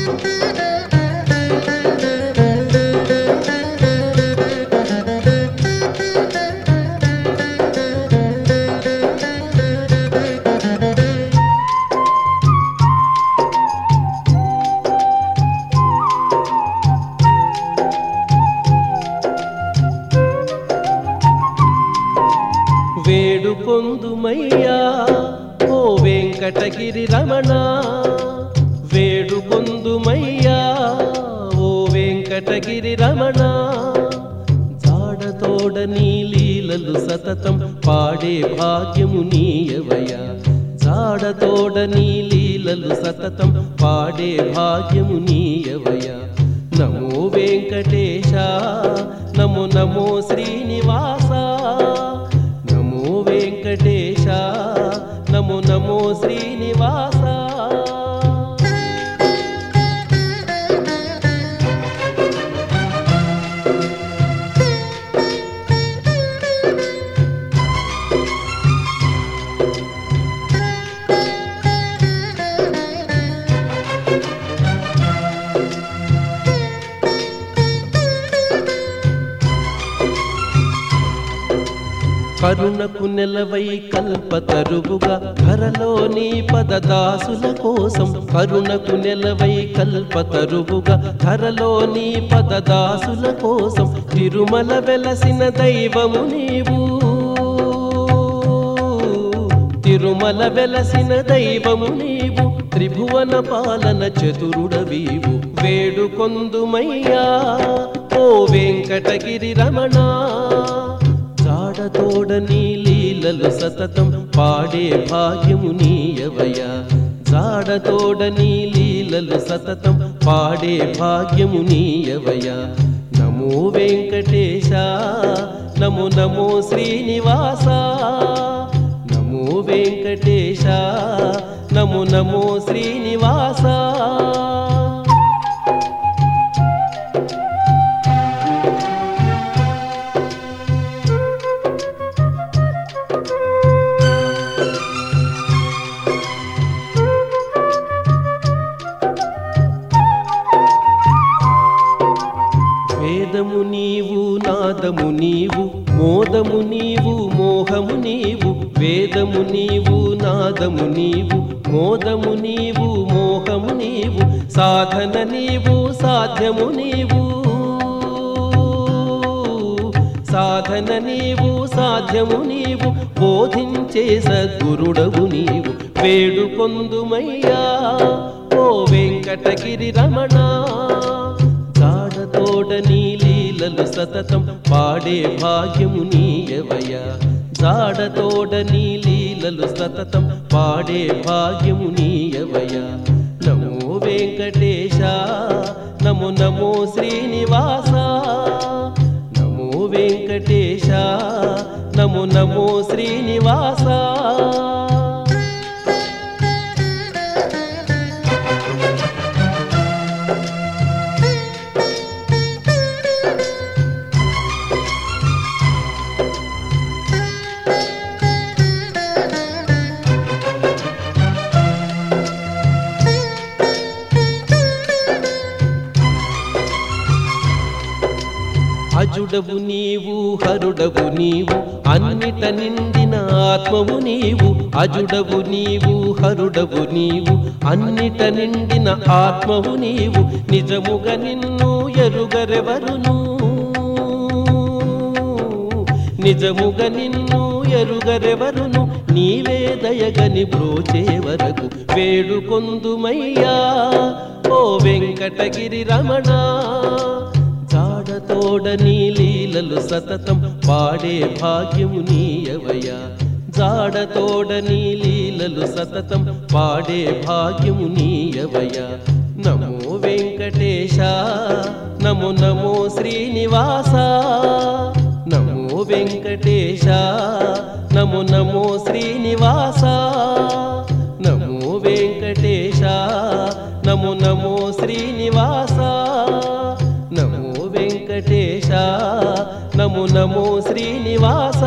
వేడు పొందుమయ్యా ఓ వెంకటగిరి రమణ వేడు పొందుమయ్యా ఓ వెంకటగిరి రమణ జాడతోడ నీ లీలలు సతతం పాడే భాగ్యము నీయవయ్యా జాడతోడ నీ లీలలు సతతం పాడే భాగ్యము నీయవయ్యా నమో వెంకటేశ నమో నమో శ్రీనివాస నమో వెంకటేశ నమో నమో శ్రీనివాస కరుణకు నెలవై కల్పతరువుగా ధరలోని పదదాసుల కోసం కరుణకు నెలవై కల్పతరువుగా ధరలోని పదదాసుల కోసం తిరుమల వెలసిన దైవము నీవు తిరుమల వెలసిన దైవము నీవు త్రిభువన పాలన చతురుడవీవు వేడుకొందుమయ్యా ఓ వెంకటగిరి రమణ జాడతోడ నీ లీలలు సతతం పాడే భాగ్యము నీయవయ్యా జాడతోడ నీ లీలలు సతతం పాడే భాగ్యము నీయవయ్యా నమో వెంకటేశ నమో నమో శ్రీనివాస నమో వెంకటేశ నమో నమో శ్రీనివాస వేదము నీవు నాదము నీవు మోదము నీవు మోహము నీవు వేదము నీవు నాదము నీవు మోదము నీవు మోహము నీవు సాధన నీవు సాధ్యము నీవు సాధన నీవు సాధ్యము నీవు బోధించే సద్గురుడవు నీవు వేడుకొందుమయ్యా ఓ వెంకటగిరి రమణ జాడతోడ నీ లీలలు సతతం పాడే భాగ్యము నీయవయ్యా జాడతోడ నీ లీలలు సతతం పాడే భాగ్యము నీయవయ్యా నమో వెంకటేశ నమో నమో శ్రీనివాస నమో వెంకటేశ నమో నమో శ్రీనివాస అజుడవు నీవు హరుడవు నీవు అన్నిట నిండిన ఆత్మవు నీవు అజుడవు నీవు హరుడవు నీవు అన్నిట నిండిన ఆత్మవు నీవు నిజముగా నిన్ను ఎరుగరెవరును నిజముగా నిన్ను ఎరుగరెవరును నీవే దయగని బ్రోచే వరకు వేడుకొందుమయ్యా ఓ వెంకటగిరి రమణ జాడతోడ నీ లీలలు సతతం పాడే భాగ్యము నీయవయ్యా జాడతోడ నీ లీలలు సతతం పాడే భాగ్యము నీయవయ్యా నమో వెంకటేశ నమో నమో శ్రీనివాస నమో వెంకటేశ నమో నమో శ్రీనివాస నమో వెంకటేశ నమో నమో శ్రీనివాస నమో వెంకటేశ నమో నమో శ్రీనివాస